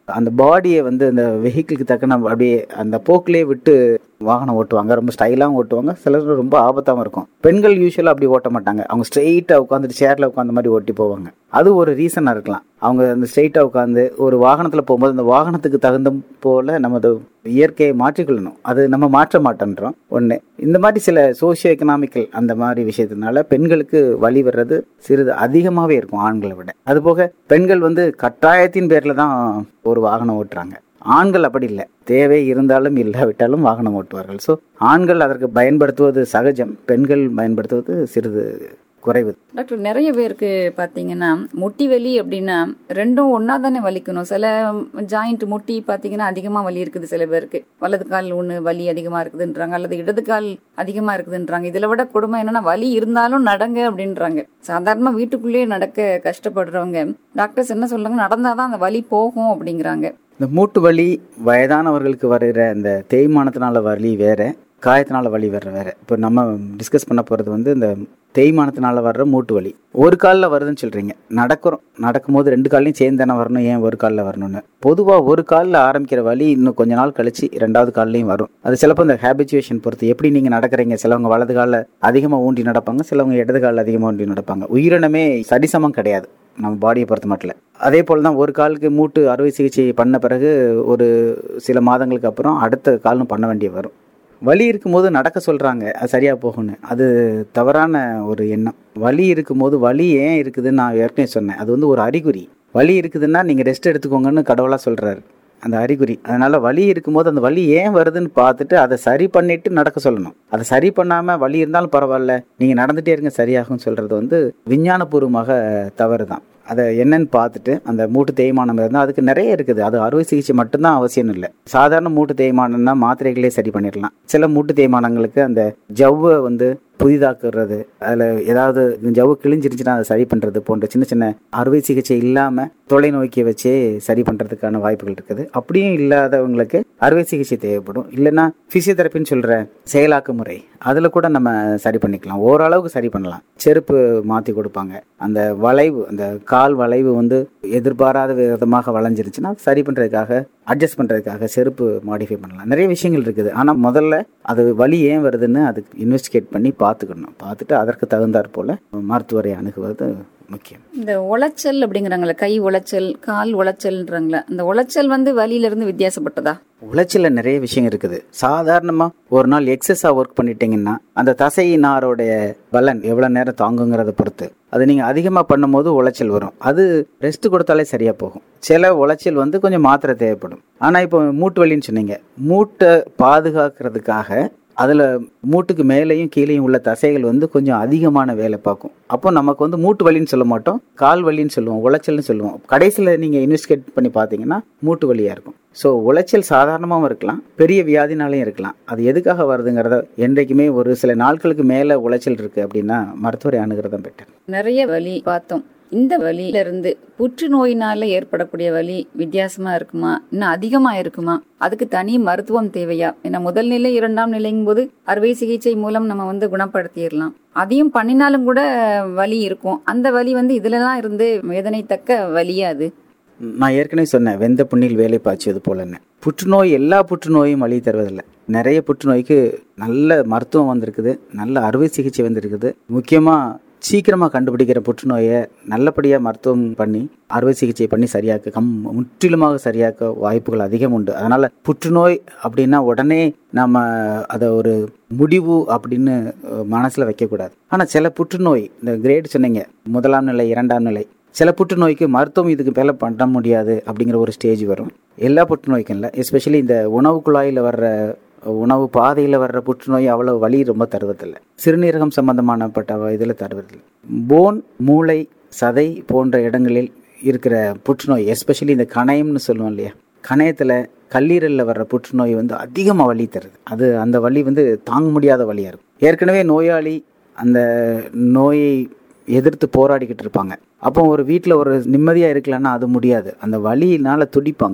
அந்த பாடியை வந்து அந்த வெஹிக்கிளுக்கு தக்கன அப்படியே அந்த போக்கிலே விட்டு வாகனம் ஓட்டுவாங்க ரொம்ப ஸ்டைலாகவும் ஓட்டுவாங்க சிலர் ரொம்ப ஆபத்தாகவும் இருக்கும் பெண்கள் யூஸ்வலாக அப்படி ஓட்ட மாட்டாங்க அவங்க ஸ்ட்ரெயிட்டாக உட்காந்துட்டு சேரில் உட்காந்த மாதிரி ஓட்டி போவாங்க அது ஒரு ரீசனாக இருக்கலாம் அவங்க அந்த ஸ்ட்ரெயிட்டாக உட்காந்து ஒரு வாகனத்தில் போகும்போது அந்த வாகனத்துக்கு தகுந்த போல நமது இயற்கையை மாற்றிக்கொள்ளணும் அது நம்ம மாற்ற மாட்டேன்றோம் ஒன்று இந்த மாதிரி சில சோஷியோ எக்கனாமிக்கல் அந்த மாதிரி விஷயத்தினால பெண்களுக்கு வழி வர்றது சிறிது அதிகமாகவே இருக்கும் ஆண்களை விட அதுபோக பெண்கள் வந்து கட்டாயத்தின் பேரில் தான் ஒரு வாகனம் ஓட்டுறாங்க ஆண்கள் அப்படி இல்லை தேவை இருந்தாலும் இல்லாவிட்டாலும் வாகனம் ஓட்டுவார்கள் ஸோ ஆண்கள் அதற்கு பயன்படுத்துவது சகஜம் பெண்கள் பயன்படுத்துவது சிறிது குறைவு டாக்டர் நிறைய பேருக்கு பார்த்தீங்கன்னா முட்டி வலி அப்படின்னா ரெண்டும் ஒன்றா தானே வலிக்கணும் சில ஜாயிண்ட் முட்டி பார்த்தீங்கன்னா அதிகமாக வலி இருக்குது சில பேருக்கு வலது கால் ஒன்று வலி அதிகமாக இருக்குதுன்றாங்க அல்லது இடது கால் அதிகமாக இருக்குதுன்றாங்க இதில் விட கொடுமை என்னன்னா வலி இருந்தாலும் நடங்க அப்படின்றாங்க சாதாரணமாக வீட்டுக்குள்ளேயே நடக்க கஷ்டப்படுறவங்க டாக்டர்ஸ் என்ன சொல்றாங்க நடந்தாதான் அந்த வலி போகும் அப்படிங்கிறாங்க இந்த மூட்டு வலி வயதானவர்களுக்கு வருகிற இந்த தேய்மானத்தினால வலி வேற காயத்தினால வலி வர்ற வேற இப்போ நம்ம டிஸ்கஸ் பண்ண போகிறது வந்து இந்த தேய்மானத்தினால வர்ற மூட்டு வலி ஒரு காலில் வருதுன்னு சொல்கிறீங்க நடக்கிறோம் நடக்கும்போது ரெண்டு கால்லையும் சேர்ந்து தானே வரணும் ஏன் ஒரு காலில் வரணும்னு பொதுவாக ஒரு காலில் ஆரம்பிக்கிற வலி இன்னும் கொஞ்ச நாள் கழிச்சு ரெண்டாவது கால்லையும் வரும் அது சிலப்போ இந்த ஹேபிச்சுவேஷன் பொறுத்து எப்படி நீங்கள் நடக்கிறீங்க சிலவங்க வலது காலில் அதிகமாக ஊண்டி நடப்பாங்க சிலவங்க இடது காலில் அதிகமாக ஊண்டி நடப்பாங்க உயிரினமே சரிசமம் கிடையாது நம்ம பாடியை பொறுத்த மட்டும் அதே போல் தான் ஒரு காலுக்கு மூட்டு அறுவை சிகிச்சை பண்ண பிறகு ஒரு சில மாதங்களுக்கு அப்புறம் அடுத்த காலும் பண்ண வேண்டிய வரும் வலி இருக்கும்போது நடக்க சொல்கிறாங்க அது சரியாக போகணும் அது தவறான ஒரு எண்ணம் வலி இருக்கும்போது வலி ஏன் இருக்குதுன்னு நான் ஏற்கனவே சொன்னேன் அது வந்து ஒரு அறிகுறி வலி இருக்குதுன்னா நீங்கள் ரெஸ்ட் எடுத்துக்கோங்கன்னு கடவுளாக சொல்கிறாரு அந்த அறிகுறி அதனால வலி இருக்கும்போது அந்த வலி ஏன் வருதுன்னு பார்த்துட்டு அதை சரி பண்ணிட்டு நடக்க சொல்லணும் அதை சரி பண்ணாமல் வலி இருந்தாலும் பரவாயில்ல நீங்கள் நடந்துகிட்டே இருங்க சரியாகும் சொல்கிறது வந்து விஞ்ஞானபூர்வமாக தவறு தான் அதை என்னன்னு பார்த்துட்டு அந்த மூட்டு தேய்மானம் இருந்தால் அதுக்கு நிறைய இருக்குது அது அறுவை சிகிச்சை மட்டும்தான் அவசியம் இல்லை சாதாரண மூட்டு தேய்மானம்னா மாத்திரைகளே சரி பண்ணிடலாம் சில மூட்டு தேய்மானங்களுக்கு அந்த ஜவ்வை வந்து புதிதாக்குறது அதில் ஏதாவது ஜவ்வு கிழிஞ்சிருச்சுன்னா அதை சரி பண்ணுறது போன்ற சின்ன சின்ன அறுவை சிகிச்சை இல்லாமல் தொலைநோக்கியை வச்சே சரி பண்ணுறதுக்கான வாய்ப்புகள் இருக்குது அப்படியும் இல்லாதவங்களுக்கு அறுவை சிகிச்சை தேவைப்படும் இல்லைன்னா ஃபிசியோதெரப்பின்னு சொல்கிற செயலாக்க முறை அதில் கூட நம்ம சரி பண்ணிக்கலாம் ஓரளவுக்கு சரி பண்ணலாம் செருப்பு மாற்றி கொடுப்பாங்க அந்த வளைவு அந்த கால் வளைவு வந்து எதிர்பாராத விதமாக வளைஞ்சிருச்சுன்னா சரி பண்ணுறதுக்காக அட்ஜஸ்ட் பண்ணுறதுக்காக செருப்பு மாடிஃபை பண்ணலாம் நிறைய விஷயங்கள் இருக்குது ஆனால் முதல்ல அது வலி ஏன் வருதுன்னு அதுக்கு இன்வெஸ்டிகேட் பண்ணி பார்த்துக்கணும் பார்த்துட்டு அதற்கு தகுந்தாற் போல் மருத்துவரை அணுகுவது முக்கியம் இந்த உளைச்சல் அப்படிங்கிறாங்களே கை உளைச்சல் கால் உளைச்சல்ன்றாங்களே இந்த உளைச்சல் வந்து வலியில இருந்து வித்தியாசப்பட்டதா உளைச்சல்ல நிறைய விஷயம் இருக்குது சாதாரணமா ஒரு நாள் எக்ஸஸா ஒர்க் பண்ணிட்டீங்கன்னா அந்த தசை நாரோடைய பலன் எவ்வளவு நேரம் தாங்குங்கிறத பொறுத்து அது நீங்க அதிகமா பண்ணும்போது உளைச்சல் வரும் அது ரெஸ்ட் கொடுத்தாலே சரியா போகும் சில உளைச்சல் வந்து கொஞ்சம் மாத்திரை தேவைப்படும் ஆனா இப்போ மூட்டு வலின்னு சொன்னீங்க மூட்டை பாதுகாக்கிறதுக்காக அதில் மூட்டுக்கு மேலேயும் கீழேயும் உள்ள தசைகள் வந்து கொஞ்சம் அதிகமான வேலை பார்க்கும் அப்போ நமக்கு வந்து மூட்டு வலின்னு சொல்ல மாட்டோம் கால் வலின்னு சொல்லுவோம் உளைச்சல்னு சொல்லுவோம் கடைசியில் நீங்கள் இன்வெஸ்டிகேட் பண்ணி பார்த்தீங்கன்னா மூட்டு வலியாக இருக்கும் ஸோ உளைச்சல் சாதாரணமாகவும் இருக்கலாம் பெரிய வியாதினாலையும் இருக்கலாம் அது எதுக்காக வருதுங்கிறத என்றைக்குமே ஒரு சில நாட்களுக்கு மேலே உளைச்சல் இருக்குது அப்படின்னா மருத்துவரை அணுகிறதா பெட்டர் நிறைய வலி பார்த்தோம் இந்த வலியில இருந்து புற்றுநோயினால ஏற்படக்கூடிய வலி வித்தியாசமா இருக்குமா இன்னும் அதிகமா இருக்குமா அதுக்கு தனி மருத்துவம் தேவையா ஏன்னா முதல் நிலை இரண்டாம் நிலைங்கும் போது அறுவை சிகிச்சை மூலம் நம்ம வந்து குணப்படுத்திடலாம் அதையும் பண்ணினாலும் கூட வலி இருக்கும் அந்த வலி வந்து இதுலலாம் இருந்து வேதனை தக்க வலியா அது நான் ஏற்கனவே சொன்னேன் வெந்த புண்ணில் வேலை பாய்ச்சியது போலன்னு புற்றுநோய் எல்லா புற்றுநோயும் வழி தருவதில்லை நிறைய புற்றுநோய்க்கு நல்ல மருத்துவம் வந்திருக்குது நல்ல அறுவை சிகிச்சை வந்திருக்குது முக்கியமாக சீக்கிரமாக கண்டுபிடிக்கிற புற்றுநோயை நல்லபடியாக மருத்துவம் பண்ணி அறுவை சிகிச்சை பண்ணி சரியாக்க கம் முற்றிலுமாக சரியாக்க வாய்ப்புகள் அதிகம் உண்டு அதனால் புற்றுநோய் அப்படின்னா உடனே நம்ம அதை ஒரு முடிவு அப்படின்னு மனசில் வைக்கக்கூடாது ஆனால் சில புற்றுநோய் இந்த கிரேட் சொன்னீங்க முதலாம் நிலை இரண்டாம் நிலை சில புற்றுநோய்க்கு மருத்துவம் இதுக்கு மேலே பண்ண முடியாது அப்படிங்கிற ஒரு ஸ்டேஜ் வரும் எல்லா புற்றுநோய்க்கும் இல்லை எஸ்பெஷலி இந்த உணவு குழாயில் வர்ற உணவு பாதையில் வர்ற புற்றுநோய் அவ்வளோ வலி ரொம்ப தருவதில்லை சிறுநீரகம் சம்பந்தமானப்பட்ட இதில் தருவதில்லை போன் மூளை சதை போன்ற இடங்களில் இருக்கிற புற்றுநோய் எஸ்பெஷலி இந்த கணையம்னு சொல்லுவோம் இல்லையா கணையத்தில் கல்லீரலில் வர்ற புற்றுநோய் வந்து அதிகமாக வலி தருது அது அந்த வலி வந்து தாங்க முடியாத வலியாக இருக்கும் ஏற்கனவே நோயாளி அந்த நோயை எதிர்த்து போராடிக்கிட்டு இருப்பாங்க அப்போ ஒரு வீட்டில் ஒரு நிம்மதியாக இருக்கலன்னா அது முடியாது அந்த வலியினால் துடிப்பாங்க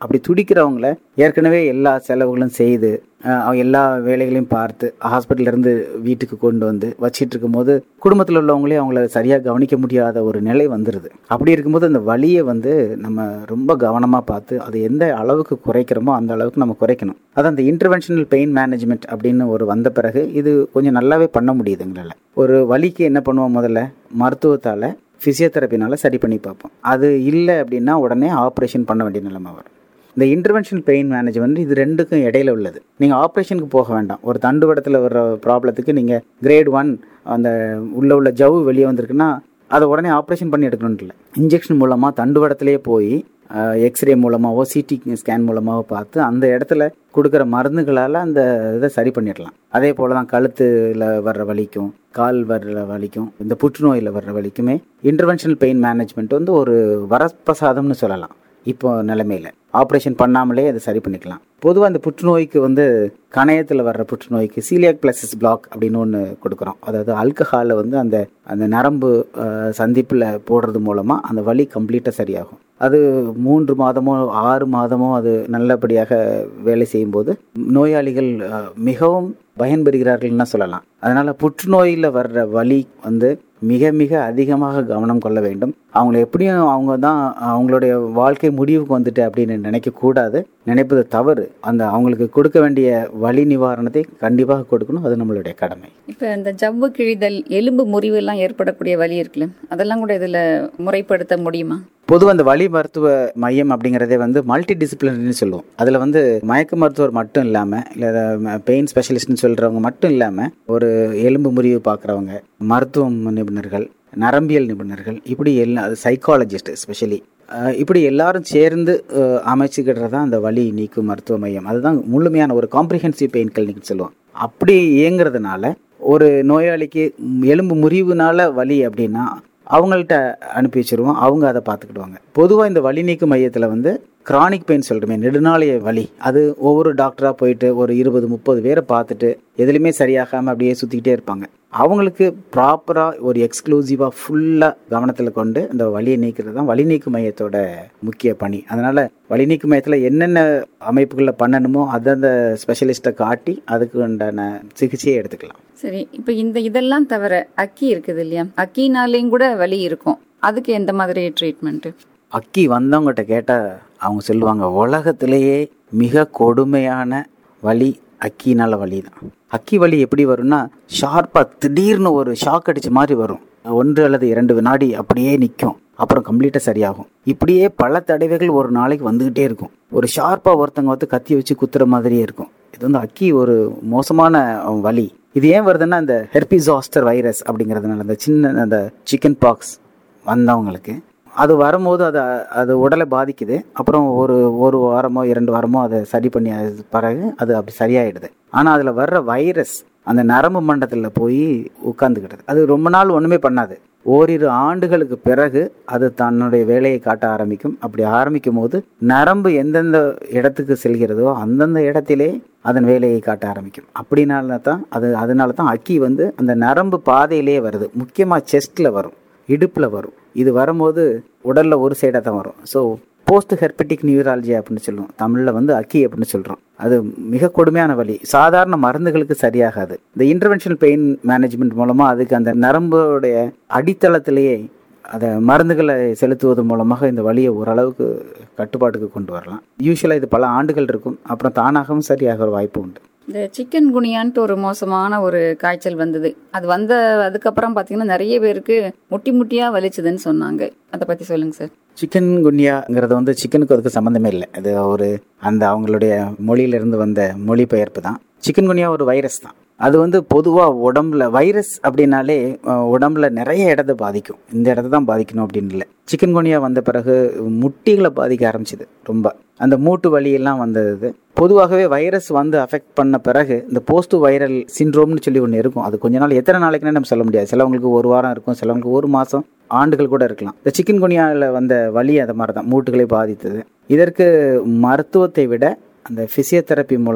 அப்படி துடிக்கிறவங்கள ஏற்கனவே எல்லா செலவுகளும் செய்து அஹ், அவங்க எல்லா வேலைகளையும் பார்த்து ஹாஸ்பிட்டல்ல இருந்து வீட்டுக்கு கொண்டு வந்து வச்சிட்டு இருக்கும்போது குடும்பத்தில் உள்ளவங்களே அவங்கள சரியாக கவனிக்க முடியாத ஒரு நிலை வந்துடுது அப்படி இருக்கும்போது அந்த வலியை வந்து நம்ம ரொம்ப கவனமாக பார்த்து அது எந்த அளவுக்கு குறைக்கிறோமோ அந்த அளவுக்கு நம்ம குறைக்கணும் அது அந்த இன்டர்வென்ஷனல் பெயின் மேனேஜ்மெண்ட் அப்படின்னு ஒரு வந்த பிறகு இது கொஞ்சம் நல்லாவே பண்ண முடியுது எங்களால் ஒரு வலிக்கு என்ன பண்ணுவோம் முதல்ல மருத்துவத்தால் ஃபிசியோதெரப்பினால சரி பண்ணி பார்ப்போம் அது இல்லை அப்படின்னா உடனே ஆப்ரேஷன் பண்ண வேண்டிய நிலைமை வரும் இந்த இன்டர்வென்ஷனல் பெயின் மேனேஜ்மெண்ட் இது ரெண்டுக்கும் இடையில உள்ளது நீங்கள் ஆப்ரேஷனுக்கு போக வேண்டாம் ஒரு தண்டுவடத்தில் வர்ற ப்ராப்ளத்துக்கு நீங்கள் கிரேட் ஒன் அந்த உள்ள உள்ள ஜவ்வு வெளியே வந்திருக்குன்னா அதை உடனே ஆப்ரேஷன் பண்ணி எடுக்கணும்னு இல்லை இன்ஜெக்ஷன் மூலமாக தண்டுவடத்திலே போய் எக்ஸ்ரே மூலமாகவோ சிடி ஸ்கேன் மூலமாகவோ பார்த்து அந்த இடத்துல கொடுக்குற மருந்துகளால் அந்த இதை சரி பண்ணிடலாம் அதே போல் தான் கழுத்தில் வர்ற வலிக்கும் கால் வர்ற வலிக்கும் இந்த புற்றுநோயில் வர்ற வலிக்குமே இன்டர்வென்ஷனல் பெயின் மேனேஜ்மெண்ட் வந்து ஒரு வரப்பிரசாதம்னு சொல்லலாம் இப்போ நிலைமையில் ஆப்ரேஷன் பண்ணாமலே அதை சரி பண்ணிக்கலாம் பொதுவாக இந்த புற்றுநோய்க்கு வந்து கணையத்தில் வர்ற புற்றுநோய்க்கு சீலியாக் பிளஸஸ் பிளாக் அப்படின்னு ஒன்று கொடுக்குறோம் அதாவது ஆல்கஹாலை வந்து அந்த அந்த நரம்பு சந்திப்பில் போடுறது மூலமாக அந்த வலி கம்ப்ளீட்டாக சரியாகும் அது மூன்று மாதமோ ஆறு மாதமோ அது நல்லபடியாக வேலை செய்யும்போது நோயாளிகள் அஹ், மிகவும் பயன்பெறுகிறார்கள்னு தான் சொல்லலாம் அதனால் புற்றுநோயில் வர்ற வலி வந்து மிக மிக அதிகமாக கவனம் கொள்ள வேண்டும் அவங்கள எப்படியும் அவங்க தான் அவங்களுடைய வாழ்க்கை முடிவுக்கு வந்துட்டு அப்படின்னு நினைக்கக்கூடாது நினைப்பது தவறு அந்த அவங்களுக்கு கொடுக்க வேண்டிய வலி நிவாரணத்தை கண்டிப்பாக கொடுக்கணும் அது நம்மளுடைய கடமை இப்போ இந்த ஜவ்வு கிழிதல் எலும்பு முறிவு எல்லாம் ஏற்படக்கூடிய வலி இருக்குல்ல அதெல்லாம் கூட இதில் முறைப்படுத்த முடியுமா பொதுவாக அந்த வலி மருத்துவ மையம் அப்படிங்கிறதே வந்து மல்டி டிசிப்ளினரின்னு சொல்லுவோம் அதில் வந்து மயக்க மருத்துவர் மட்டும் இல்லாமல் இல்லை பெயின் ஸ்பெஷலிஸ்ட்னு சொல்கிறவங்க மட்டும் இல்லாமல் ஒரு எலும்பு முறிவு பார்க்குறவங்க மருத்துவ நிபுணர்கள் நரம்பியல் நிபுணர்கள் இப்படி எல்லா சைக்காலஜிஸ்ட் ஸ்பெஷலி இப்படி எல்லாரும் சேர்ந்து அஹ், அமைச்சுக்கிடுறது தான் அந்த வலி நீக்கும் மருத்துவ மையம் அதுதான் முழுமையான ஒரு காம்ப்ரிஹென்சிவ் பெயின் கிளினிக்னு சொல்லுவோம் அப்படி இயங்குறதுனால ஒரு நோயாளிக்கு ம், எலும்பு முறிவுனால வலி அப்படின்னா அவங்கள்ட்ட அனுப்பி வச்சிருவோம் அவங்க அதை பார்த்துக்கிடுவாங்க பொதுவாக இந்த வலி நீக்கும் மையத்தில் வந்து கிரானிக் பெயின் சொல்கிறோமே நெடுநாளைய வலி அது ஒவ்வொரு டாக்டராக போயிட்டு ஒரு இருபது முப்பது பேரை பார்த்துட்டு எதுலையுமே சரியாகாமல் அப்படியே சுற்றிக்கிட்டே இருப்பாங்க அவங்களுக்கு ப்ராப்பராக ஒரு எக்ஸ்க்ளூசிவாக ஃபுல்லாக கவனத்தில் கொண்டு இந்த வலியை நீக்கிறது தான் வலி நீக்கும் மையத்தோட முக்கிய பணி அதனால் வலி நீக்கும் மையத்தில் என்னென்ன அமைப்புகளில் பண்ணணுமோ அந்தந்த ஸ்பெஷலிஸ்ட்டை காட்டி அதுக்கு உண்டான சிகிச்சையை எடுத்துக்கலாம் சரி இப்போ இந்த இதெல்லாம் தவிர அக்கி இருக்குது இல்லையா அக்கினாலேயும் கூட வலி இருக்கும் அதுக்கு எந்த மாதிரி ட்ரீட்மெண்ட்டு அக்கி வந்தவங்ககிட்ட கேட்டால் அவங்க சொல்லுவாங்க உலகத்திலேயே மிக கொடுமையான வலி அக்கினால வலி தான் அக்கி வலி எப்படி வரும்னா ஷார்ப்பாக திடீர்னு ஒரு ஷாக் அடிச்ச மாதிரி வரும் ஒன்று அல்லது இரண்டு வினாடி அப்படியே நிற்கும் அப்புறம் கம்ப்ளீட்டாக சரியாகும் இப்படியே பல தடவைகள் ஒரு நாளைக்கு வந்துக்கிட்டே இருக்கும் ஒரு ஷார்ப்பாக ஒருத்தங்க வந்து கத்தி வச்சு குத்துற மாதிரியே இருக்கும் இது வந்து அக்கி ஒரு மோசமான அஹ், வலி இது ஏன் வருதுன்னா இந்த ஹெர்பிசாஸ்டர் வைரஸ் அப்படிங்கிறதுனால அந்த சின்ன அந்த சிக்கன் பாக்ஸ் வந்தவங்களுக்கு அது வரும்போது அது அது உடலை பாதிக்குது அப்புறம் ஒரு ஒரு வாரமோ இரண்டு வாரமோ அதை சரி பண்ணி அது பிறகு அது அப்படி சரியாயிடுது ஆனால் அதில் வர்ற வைரஸ் அந்த நரம்பு மண்டலத்தில் போய் உட்காந்துக்கிடுது அது ரொம்ப நாள் ஒன்றுமே பண்ணாது ஓரிரு ஆண்டுகளுக்கு பிறகு அது தன்னுடைய வேலையை காட்ட ஆரம்பிக்கும் அப்படி ஆரம்பிக்கும் போது நரம்பு எந்தெந்த இடத்துக்கு செல்கிறதோ அந்தந்த இடத்திலே அதன் வேலையை காட்ட ஆரம்பிக்கும் அப்படினால தான் அது அதனால தான் அக்கி வந்து அந்த நரம்பு பாதையிலே வருது முக்கியமாக செஸ்ட்டில் வரும் இடுப்பில் வரும் இது வரும்போது உடலில் ஒரு சைடாக தான் வரும் ஸோ போஸ்ட் ஹெர்பெட்டிக் நியூராலஜி அப்படின்னு சொல்லுவோம் தமிழில் வந்து அக்கி அப்படின்னு சொல்கிறோம் அது மிக கொடுமையான வலி சாதாரண மருந்துகளுக்கு சரியாகாது இந்த இன்டர்வென்ஷனல் பெயின் மேனேஜ்மெண்ட் மூலமாக அதுக்கு அந்த நரம்புடைய அடித்தளத்திலேயே அதை மருந்துகளை செலுத்துவது மூலமாக இந்த வலியை ஓரளவுக்கு கட்டுப்பாட்டுக்கு கொண்டு வரலாம் யூஸ்வலாக இது பல ஆண்டுகள் இருக்கும் அப்புறம் தானாகவும் சரியாகிற வாய்ப்பு உண்டு இந்த சிக்கன் குனியான்ட்டு ஒரு மோசமான ஒரு காய்ச்சல் வந்தது அது வந்த அதுக்கப்புறம் பார்த்தீங்கன்னா நிறைய பேருக்கு முட்டி முட்டியா வலிச்சுதுன்னு சொன்னாங்க அதை பத்தி சொல்லுங்க சார் சிக்கன் குன்யாங்கிறது வந்து சிக்கனுக்கு அதுக்கு சம்மந்தமே இல்லை அது ஒரு அந்த அவங்களுடைய மொழியிலிருந்து வந்த மொழிபெயர்ப்பு தான் சிக்கன் குன்யா ஒரு வைரஸ் தான் அது வந்து பொதுவாக உடம்புல வைரஸ் அப்படின்னாலே அஹ், உடம்புல நிறைய இடத்த பாதிக்கும் இந்த இடத்த தான் பாதிக்கணும் அப்படின்னு இல்லை சிக்கன் குனியா வந்த பிறகு முட்டிகளை பாதிக்க ஆரம்பிச்சுது ரொம்ப அந்த மூட்டு வலியெல்லாம் வந்தது பொதுவாகவே வைரஸ் வந்து அஃபெக்ட் பண்ண பிறகு இந்த போஸ்ட் வைரல் சிண்ட்ரோம்னு சொல்லி ஒன்று இருக்கும் அது கொஞ்ச நாள் எத்தனை நாளைக்குன்னு நம்ம சொல்ல முடியாது சிலவங்களுக்கு ஒரு வாரம் இருக்கும் சிலவங்களுக்கு ஒரு மாதம் ஆண்டுகள் கூட இருக்கலாம் இந்த சிக்கன் குனியாவில் வந்த வலி அது மாதிரி தான் மூட்டுகளை பாதித்தது இதற்கு மருத்துவத்தை விட அந்த ஃபிசியோதெரப்பி மூலமாக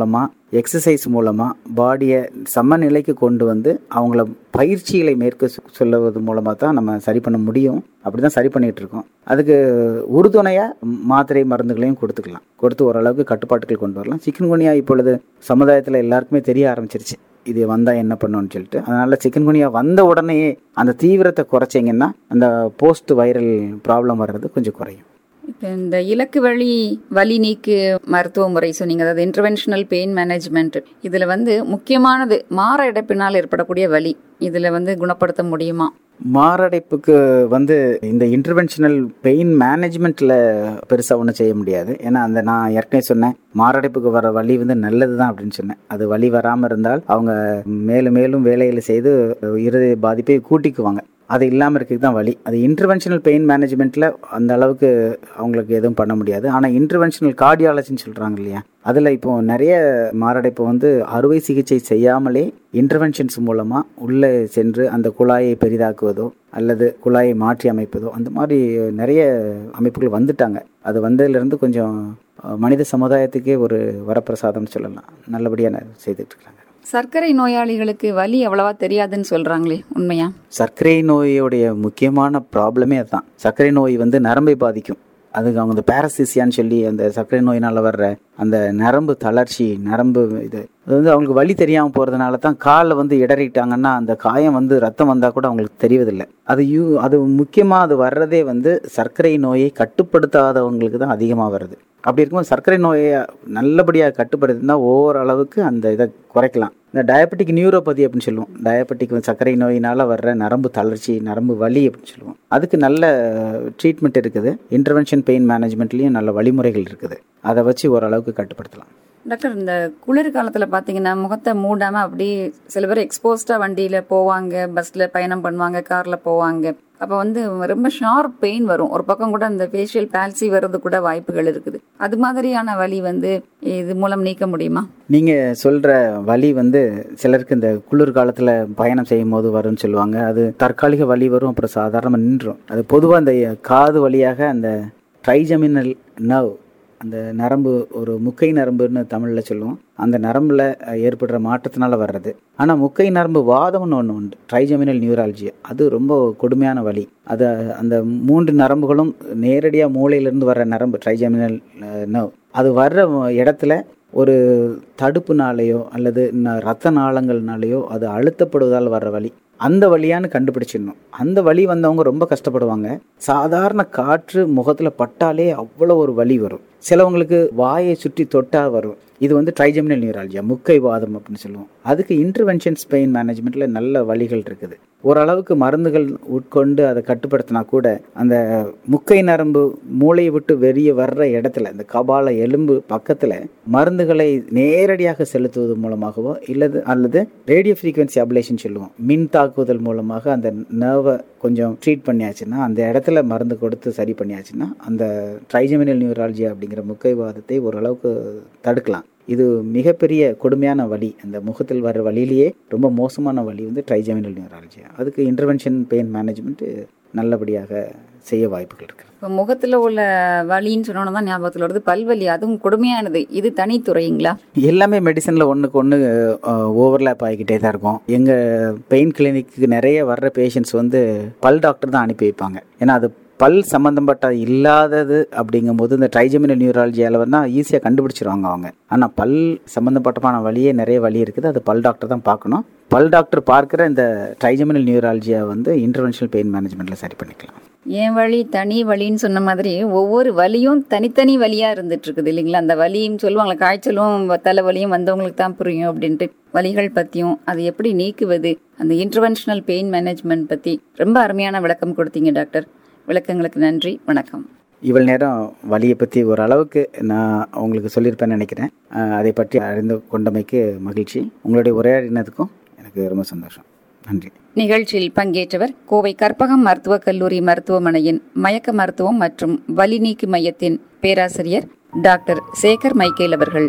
எக்ஸசைஸ் மூலமாக பாடியை சமநிலைக்கு கொண்டு வந்து அவங்கள பயிற்சிகளை மேற்க சொ- சொல்லுவது மூலமாக தான் நம்ம சரி பண்ண முடியும் அப்படி தான் சரி பண்ணிட்டு இருக்கோம் அதுக்கு உறுதுணையாக மாத்திரை மருந்துகளையும் கொடுத்துக்கலாம் கொடுத்து ஓரளவுக்கு கட்டுப்பாட்டுகள் கொண்டு வரலாம் சிக்கன் குனியா இப்பொழுது சமுதாயத்தில் எல்லாருக்குமே தெரிய ஆரம்பிச்சிருச்சு இது வந்தால் என்ன பண்ணுன்னு சொல்லிட்டு அதனால் சிக்கன் குனியா வந்த உடனேயே அந்த தீவிரத்தை குறைச்சிங்கன்னா அந்த போஸ்ட் வைரல் ப்ராப்ளம் வர்றது கொஞ்சம் குறையும் இப்போ இந்த இலக்கு வழி வலி நீக்கு மருத்துவ முறை சொன்னீங்க அதாவது இன்டர்வென்ஷனல் பெயின் மேனேஜ்மெண்ட் இதில் வந்து முக்கியமானது மாற இடைப்பினால் ஏற்படக்கூடிய வலி இதில் வந்து குணப்படுத்த முடியுமா மாரடைப்புக்கு வந்து இந்த இன்டர்வென்ஷனல் பெயின் மேனேஜ்மெண்ட்டில் பெருசாக ஒன்றும் செய்ய முடியாது ஏன்னா அந்த நான் ஏற்கனவே சொன்னேன் மாரடைப்புக்கு வர வலி வந்து நல்லது தான் அப்படின்னு சொன்னேன் அது வலி வராமல் இருந்தால் அவங்க மேலும் மேலும் வேலைகளை செய்து இருதய பாதிப்பை கூட்டிக்குவாங்க அது இல்லாமல் இருக்கிறது தான் வலி அது இன்டர்வென்ஷனல் பெயின் மேனேஜ்மெண்ட்டில் அந்த அளவுக்கு அவங்களுக்கு எதுவும் பண்ண முடியாது ஆனால் இன்டர்வென்ஷனல் கார்டியாலஜின்னு சொல்கிறாங்க இல்லையா அதில் இப்போ நிறைய மாரடைப்பு வந்து அறுவை சிகிச்சை செய்யாமலே இன்டர்வென்ஷன்ஸ் மூலமாக உள்ளே சென்று அந்த குழாயை பெரிதாக்குவதோ அல்லது குழாயை மாற்றி அமைப்பதோ அந்த மாதிரி நிறைய அமைப்புகள் வந்துட்டாங்க அது வந்ததுலேருந்து கொஞ்சம் அஹ், மனித சமுதாயத்துக்கே ஒரு வரப்பிரசாதம்னு சொல்லலாம் நல்லபடியாக செய்துட்டு இருக்காங்க சர்க்கரை நோயாளிகளுக்கு வலி அவ்வளவா தெரியாதுன்னு சொல்றாங்களே உண்மையா சர்க்கரை நோயோடைய முக்கியமான ப்ராப்ளமே அதுதான் சர்க்கரை நோய் வந்து நரம்பை பாதிக்கும் அதுக்கு அவங்க இந்த பேரசிசியான்னு சொல்லி அந்த சர்க்கரை நோயினால் வர்ற அந்த நரம்பு தளர்ச்சி நரம்பு இது அது வந்து அவங்களுக்கு வலி தெரியாமல் போகிறதுனால தான் காலில் வந்து இடறிட்டாங்கன்னா அந்த காயம் வந்து ரத்தம் வந்தால் கூட அவங்களுக்கு தெரிவதில்லை அது யூ அது முக்கியமாக அது வர்றதே வந்து சர்க்கரை நோயை கட்டுப்படுத்தாதவங்களுக்கு தான் அதிகமாக வருது அப்படி இருக்கும்போது சர்க்கரை நோயை நல்லபடியாக கட்டுப்படுத்தினா ஓரளவுக்கு அந்த இதை குறைக்கலாம் இந்த டயபெட்டிக் நியூரோபதி அப்படின்னு சொல்லுவோம் டயபெட்டிக் வந்து சர்க்கரை நோயினால் வர்ற நரம்பு தளர்ச்சி நரம்பு வலி அப்படின்னு சொல்லுவோம் அதுக்கு நல்ல ட்ரீட்மெண்ட் இருக்குது இன்டர்வென்ஷன் பெயின் மேனேஜ்மெண்ட்லேயும் நல்ல வழிமுறைகள் இருக்குது அதை வச்சு ஓரளவுக்கு கட்டுப்படுத்தலாம் டாக்டர் இந்த குளிர் காலத்தில் பார்த்தீங்கன்னா முகத்தை மூடாமல் அப்படியே சில பேர் எக்ஸ்போஸ்டாக வண்டியில் போவாங்க பஸ்ஸில் பயணம் பண்ணுவாங்க காரில் போவாங்க அப்போ வந்து ரொம்ப ஷார்ப் பெயின் வரும் ஒரு பக்கம் கூட அந்த ஃபேஷியல் பேல்சி வர்றது கூட வாய்ப்புகள் இருக்குது அது மாதிரியான வலி வந்து இது மூலம் நீக்க முடியுமா நீங்கள் சொல்கிற வலி வந்து சிலருக்கு இந்த குளிர் காலத்தில் பயணம் செய்யும் போது வரும்னு சொல்லுவாங்க அது தற்காலிக வலி வரும் அப்புறம் சாதாரணமாக நின்றும் அது பொதுவாக அந்த காது வழியாக அந்த ட்ரைஜமினல் நர்வ் அந்த நரம்பு ஒரு முக்கை நரம்புன்னு தமிழில் சொல்லுவோம் அந்த நரம்பில் ஏற்படுற மாற்றத்தினால வர்றது ஆனால் முக்கை நரம்பு வாதம்னு ஒன்று உண்டு ட்ரைஜமினல் நியூராலஜி அது ரொம்ப கொடுமையான வலி அது அந்த மூன்று நரம்புகளும் நேரடியாக மூளையிலேருந்து வர்ற நரம்பு ட்ரைஜமினல் நர்வ் அது வர்ற இடத்துல ஒரு தடுப்புனாலேயோ அல்லது ந- ரத்த நாளங்கள்னாலேயோ அது அழுத்தப்படுவதால் வர்ற வலி அந்த வழியான்னு கண்டுபிடிச்சிடணும் அந்த வலி வந்தவங்க ரொம்ப கஷ்டப்படுவாங்க சாதாரண காற்று முகத்தில் பட்டாலே அவ்வளோ ஒரு வலி வரும் சிலவங்களுக்கு வாயை சுற்றி தொட்டா வரும் இது வந்து ட்ரைஜெமினல் நியூராலஜியா முக்கை வாதம் அப்படின்னு சொல்லுவோம் அதுக்கு இன்டர்வென்ஷன்ஸ் பெயின் மேனேஜ்மெண்ட்டில் நல்ல வழிகள் இருக்குது ஓரளவுக்கு மருந்துகள் உட்கொண்டு அதை கட்டுப்படுத்தினா கூட அந்த முக்கை நரம்பு மூளையை விட்டு வெளியே வர்ற இடத்துல இந்த கபால எலும்பு பக்கத்தில் மருந்துகளை நேரடியாக செலுத்துவது மூலமாகவோ இல்லது அல்லது ரேடியோ ஃப்ரீக்வன்சி அப்லேஷன் சொல்லுவோம் மின் தாக்குதல் மூலமாக அந்த நர்வை கொஞ்சம் ட்ரீட் பண்ணியாச்சுன்னா அந்த இடத்துல மருந்து கொடுத்து சரி பண்ணியாச்சுன்னா அந்த ட்ரைஜெமினல் நியூராலஜி அப்படிங்கிற முக்கைவாதத்தை ஓரளவுக்கு தடுக்கலாம் இது மிகப்பெரிய கொடுமையான வலி அந்த முகத்தில் வர்ற வழியிலேயே ரொம்ப மோசமான வலி வந்து ட்ரைஜெமினல் நியூராலஜி அதுக்கு இன்டர்வென்ஷன் பெயின் மேனேஜ்மெண்ட் நல்லபடியாக செய்ய வாய்ப்புகள் இருக்குது இப்போ முகத்தில் உள்ள வலின்னு சொன்னோன்னா தான் ஞாபகத்தில் வருது பல்வலி அதுவும் கொடுமையானது இது தனித்துறைங்களா எல்லாமே மெடிசனில் ஒன்றுக்கு ஒன்று ஓவர்லேப் ஆகிக்கிட்டே தான் இருக்கும் எங்கள் பெயின் கிளினிக்கு நிறைய வர்ற பேஷண்ட்ஸ் வந்து பல் டாக்டர் தான் அனுப்பி வைப்பாங்க ஏன்னா அது பல் சம்மந்தப்பட்ட இல்லாதது அப்படிங்கும்போது இந்த ட்ரைஜெமினல் நியூராலஜியால் வந்து ஈஸியாக கண்டுபிடிச்சிருவாங்க அவங்க ஆனால் பல் சம்மந்தப்பட்டமான வழியே நிறைய வழி இருக்குது அது பல் டாக்டர் தான் பார்க்கணும் பல் டாக்டர் பார்க்குற இந்த ட்ரைஜெமினல் நியூராலஜியா வந்து இன்டர்வென்ஷனல் பெயின் மேனேஜ்மெண்ட்டில் சரி பண்ணிக்கலாம் என் வழி தனி வலின்னு சொன்ன மாதிரி ஒவ்வொரு வலியும் தனித்தனி வலியா இருந்துட்டு இருக்குது இல்லைங்களா அந்த வலியும் சொல்லுவாங்களே காய்ச்சலும் வ- தலைவலியும் வந்தவங்களுக்கு தான் புரியும் அப்படின்ட்டு வலிகள் பத்தியும் அது எப்படி நீக்குவது அந்த இன்டர்வென்ஷனல் பெயின் மேனேஜ்மெண்ட் பத்தி ரொம்ப அருமையான விளக்கம் கொடுத்தீங்க டாக்டர் விளக்கங்களுக்கு நன்றி வணக்கம் இவ்வளவு நேரம் வலியை பற்றி ஓரளவுக்கு நான் உங்களுக்கு சொல்லியிருப்பேன்னு நினைக்கிறேன் அஹ் அதை பற்றி அறிந்து கொண்டமைக்கு மகிழ்ச்சி உங்களுடைய உரையாடினதுக்கும் எனக்கு ரொம்ப சந்தோஷம் நன்றி நிகழ்ச்சியில் பங்கேற்றவர் கோவை கற்பகம் மருத்துவக் கல்லூரி மருத்துவமனையின் மயக்க மருத்துவம் மற்றும் வலி நீக்கு மையத்தின் பேராசிரியர் டாக்டர் சேகர் மைக்கேல் அவர்கள்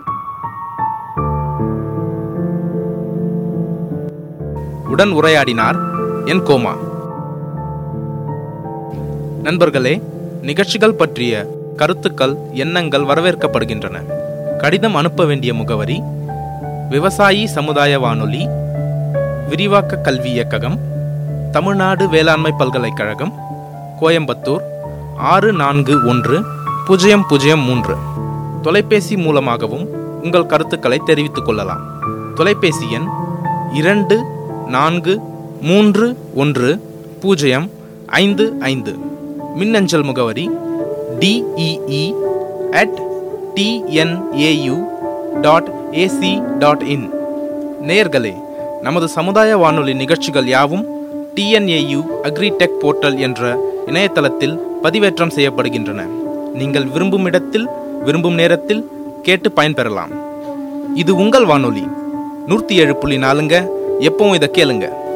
உடன் உரையாடினார் என் கோமா நண்பர்களே நிகழ்ச்சிகள் பற்றிய கருத்துக்கள் எண்ணங்கள் வரவேற்கப்படுகின்றன கடிதம் அனுப்ப வேண்டிய முகவரி விவசாயி சமுதாய வானொலி விரிவாக்க கல்வி இயக்ககம் தமிழ்நாடு வேளாண்மை பல்கலைக்கழகம் கோயம்புத்தூர் ஆறு நான்கு ஒன்று பூஜ்ஜியம் பூஜ்ஜியம் மூன்று தொலைபேசி மூலமாகவும் உங்கள் கருத்துக்களை தெரிவித்துக் கொள்ளலாம் தொலைபேசி எண் இரண்டு நான்கு மூன்று ஒன்று பூஜ்ஜியம் ஐந்து ஐந்து மின்னஞ்சல் முகவரி DEE at TNAU dot AC dot in நேயர்களே நமது சமுதாய வானொலி நிகழ்ச்சிகள் யாவும் டிஎன்ஏயு அக்ரிடெக் போர்ட்டல் என்ற இணையதளத்தில் பதிவேற்றம் செய்யப்படுகின்றன நீங்கள் விரும்பும் இடத்தில் விரும்பும் நேரத்தில் கேட்டு பயன்பெறலாம் இது உங்கள் வானொலி நூற்றி ஏழு புள்ளி நாலுங்க எப்பவும் இதை கேளுங்க